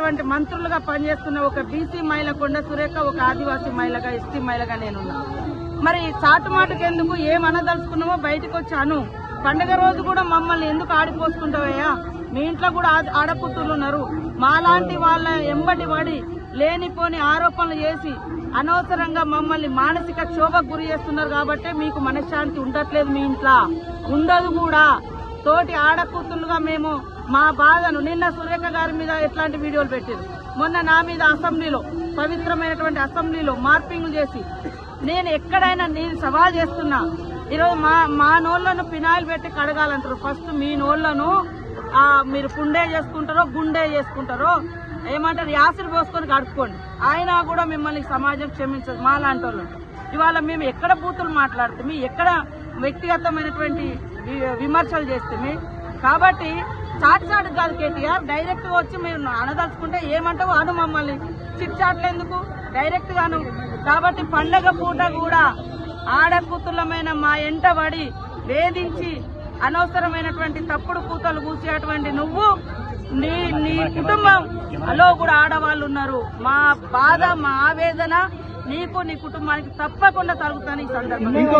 ఉన్నటువంటి మంత్రులుగా పనిచేస్తున్న ఒక బీసీ మహిళ కొండ సురేఖ ఒక ఆదివాసీ మహిళగా ఎస్టీ మహిళగా నేనున్నా మరి చాటుమాటకు ఎందుకు ఏమనదలుచుకున్నామో బయటకు వచ్చాను పండగ రోజు కూడా మమ్మల్ని ఎందుకు ఆడిపోసుకుంటావయ్యా మీ ఇంట్లో కూడా ఆడ- ఆడపుత్రులు ఉన్నారు మాలాంటి వాళ్ళ ఎంబటి పడి లేనిపోని ఆరోపణలు చేసి అనవసరంగా మమ్మల్ని మానసిక క్షోభకు గురి చేస్తున్నారు కాబట్టి మీకు మనశ్శాంతి ఉండట్లేదు మీ ఇంట్లో ఉండదు కూడా తోటి ఆడకూతులుగా మేము మా బాధను నిన్న సురేఖ గారి మీద ఎట్లాంటి వీడియోలు పెట్టారు మొన్న నా మీద అసెంబ్లీలో పవిత్రమైనటువంటి అసెంబ్లీలో మార్పింగ్లు చేసి నేను ఎక్కడైనా నేను సవాల్ చేస్తున్నా ఈరోజు మా మా నోళ్లను పినాయిల్ పెట్టి కడగాలంటారు ఫస్ట్ మీ నోళ్లను ఆ, మీరు పుండే చేసుకుంటారో గుండె చేసుకుంటారో ఏమంటారు యాసిడ్ పోసుకొని కడుక్కోండి అయినా కూడా మిమ్మల్ని సమాజం క్షమించదు మా లాంటి వాళ్ళు ఇవాళ మేము ఎక్కడ బూతులు మాట్లాడుతాము ఎక్కడ వ్యక్తిగతమైనటువంటి వి- విమర్శలు చేస్తే కాబట్టి చాటు చాటు కాదు కేటీఆర్ డైరెక్ట్ గా వచ్చి మీరు అనదలుచుకుంటే ఏమంటావు అను మమ్మల్ని చిట్ చాట్లు ఎందుకు డైరెక్ట్ గాను కాబట్టి పండగ పూట కూడా ఆడకూతులమైన మా ఎంట పడి వేధించి అనవసరమైనటువంటి తప్పుడు కూతలు కూసేటువంటి నువ్వు నీ నీ కుటుంబంలో కూడా ఆడవాళ్ళు ఉన్నారు మా బాధ మా ఆవేదన నీకు నీ కుటుంబానికి తప్పకుండా తరుగుతాను ఈ సందర్భంగా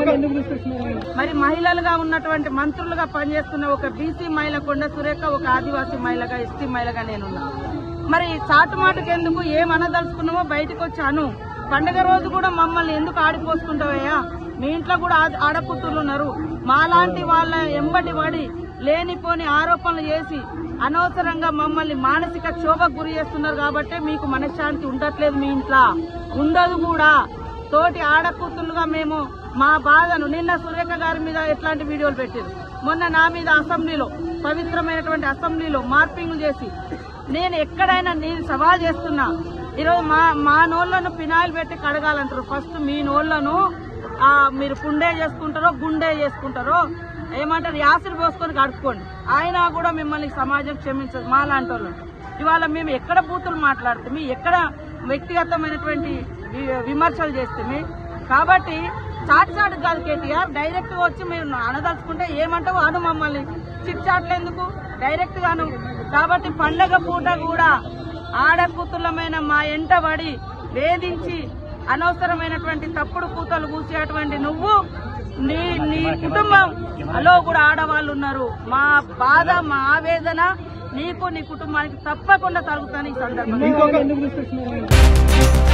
మరి మహిళలుగా ఉన్నటువంటి మంత్రులుగా పనిచేస్తున్న ఒక బీసీ మహిళ కొండ సురేఖ ఒక ఆదివాసీ మహిళగా ఎస్టీ మహిళగా నేనున్నా మరి చాటుమాటకు ఎందుకు ఏమనదలుచుకున్నామో బయటకు వచ్చాను పండగ రోజు కూడా మమ్మల్ని ఎందుకు ఆడిపోసుకుంటావయ్యా మీ ఇంట్లో కూడా ఆడ- ఆడపుత్రులు ఉన్నారు మాలాంటి వాళ్ళ ఎంబటి పడి లేనిపోని ఆరోపణలు చేసి అనవసరంగా మమ్మల్ని మానసిక క్షోభకు గురి చేస్తున్నారు కాబట్టి మీకు మనశ్శాంతి ఉండట్లేదు మీ ఇంట్లో ఉండదు కూడా తోటి ఆడకూతులుగా మేము మా బాధను నిన్న సురేఖ గారి మీద ఎట్లాంటి వీడియోలు పెట్టారు మొన్న నా మీద అసెంబ్లీలో పవిత్రమైనటువంటి అసెంబ్లీలో మార్పింగ్లు చేసి నేను ఎక్కడైనా నేను సవాల్ చేస్తున్నా ఈరోజు మా మా నోళ్లను పినాయిల్ పెట్టి కడగాలంటారు ఫస్ట్ మీ నోళ్లను ఆ, మీరు పుండే చేసుకుంటారో గుండె చేసుకుంటారో ఏమంటారు యాసిడ్ పోసుకొని కడుక్కోండి అయినా కూడా మిమ్మల్ని సమాజం క్షమించదు మా లాంటి వాళ్ళు ఇవాళ మేము ఎక్కడ బూతులు మాట్లాడుతాము ఎక్కడ వ్యక్తిగతమైనటువంటి వి- విమర్శలు చేస్తే కాబట్టి చాటు చాటు కాదు కేటీఆర్ డైరెక్ట్ గా వచ్చి మీరు అనదలుచుకుంటే ఏమంటావు అను మమ్మల్ని చిట్ చాట్లు ఎందుకు డైరెక్ట్ గాను కాబట్టి పండగ పూట కూడా ఆడకూతులమైన మా ఎంట పడి వేధించి అనవసరమైనటువంటి తప్పుడు కూతలు కూసేటువంటి నువ్వు నీ నీ కుటుంబంలో కూడా ఆడవాళ్ళు ఉన్నారు మా బాధ మా ఆవేదన నీకు నీ కుటుంబానికి తప్పకుండా తరుగుతాను ఈ సందర్భంగా